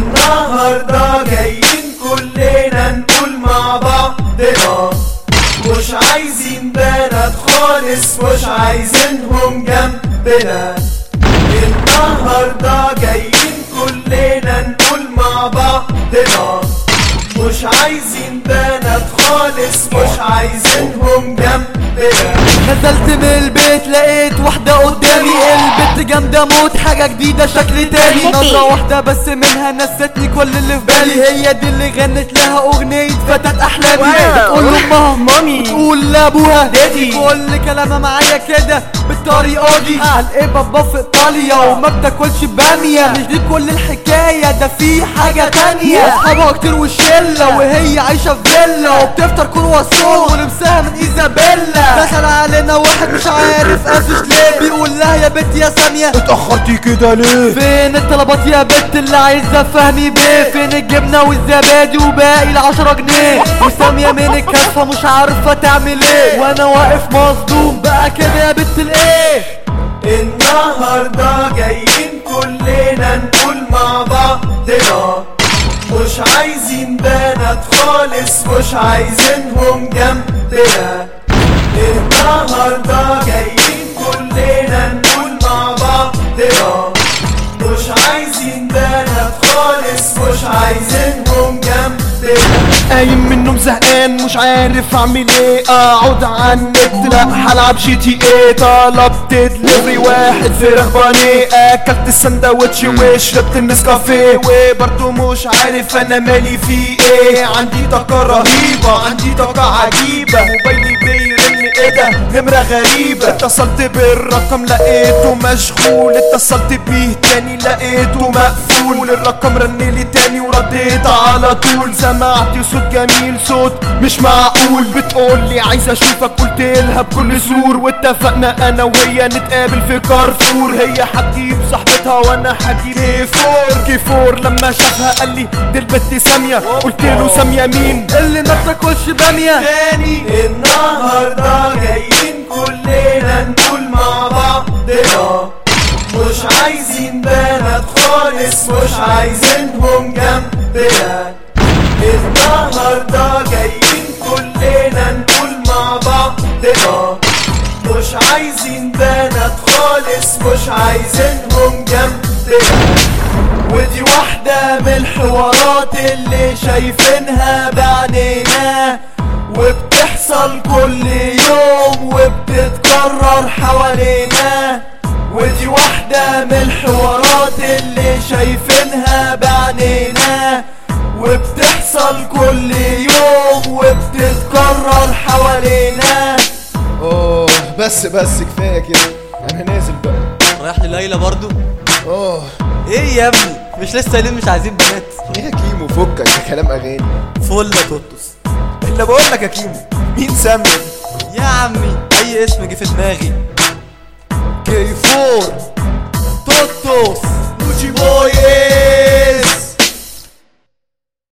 النهاردة جايين كلنا نقول مع بعضنا مش عايزين بنات خالص مش عايزينهم جنبنا النهاردة جايين كلنا نقول مع بعضنا مش عايزين بنات خالص مش عايزينهم جنبنا نزلت من البيت لقيت واحدة قدامي البت جامدة موت حاجة جديدة شكل تاني نظرة واحدة بس منها نستني كل اللي في بالي هي دي اللي غنت لها اغنية فتاة احلامي بتقول لامها مامي تقول لابوها دادي. كل كلامها معايا كده بالطريقة دي قال ايه بابا في ايطاليا وما بتاكلش بامية مش دي كل الحكاية ده في حاجة تانية اصحابها كتير وشلة وهي عايشة في فيلا وبتفطر كرواسون ولبسها من ايزابيلا دخل علينا واحد مش عارف قافش ليه بيقول لها يا بنت يا سامية اتأخرتي كده ليه فين الطلبات يا بنت اللي عايزة فهمي بيه فين الجبنة والزبادي وباقي العشرة جنيه وسامية من الكفة مش عارفة تعمل ايه وانا واقف مصدوم بقى كده يا بنت الايه النهاردة جايين كلنا نقول مع بعضنا مش عايزين بنات خالص مش عايزينهم جنبنا النهاردة جايين كلنا نقول مع بعضنا مش عايزين بنات خالص مش عايزينهم جنبنا قايم من النوم زهقان مش عارف اعمل ايه اقعد على النت لا هلعب جي تي ايه طلبت دليفري واحد فراخ بانيه اكلت السندوتش وشربت النسكافيه وبرضه مش عارف انا مالي فيه ايه عندي طاقة رهيبة عندي طاقة عجيبة موبايلي بيرن ايه ده نمرة غريبة اتصلت بالرقم لقيته مشغول اتصلت بيه تاني لقيته مقفول الرقم رنلي تاني ورديت على طول سمعت صوت جميل صوت مش معقول بتقولي عايز اشوفك قلت لها بكل سرور واتفقنا انا وهي نتقابل في كارفور هي هتجيب صاحبتها وانا هجيب كيفور كيفور لما شافها قال لي دي البت سامية قلت له سامية مين اللي ما بتاكلش بامية تاني النهاردة جايين كلنا نقول مع بعضنا مش عايزين بنات خالص مش عايزينهم جنبنا النهاردة جايين كلنا نقول مع بعضنا مش عايزين بنات خالص مش عايزينهم جنبنا ودي واحدة من الحوارات اللي شايفينها بعينينا وبتحصل كل يوم وبتتكرر حوالينا ودي واحدة من الحوارات اللي شايفينها بعينينا وبتحصل كل يوم وبتتكرر حوالينا اوه بس بس كفاية كده انا نازل بقى رايح لليلى برضو اوه ايه يا ابني مش لسه قايلين مش عايزين بنات ايه يا كيمو فكك ده كلام اغاني فل يا توتوس اللي بقول لك يا كيمو مين سامي يا عمي اي اسم جه في دماغي كيفور توتوس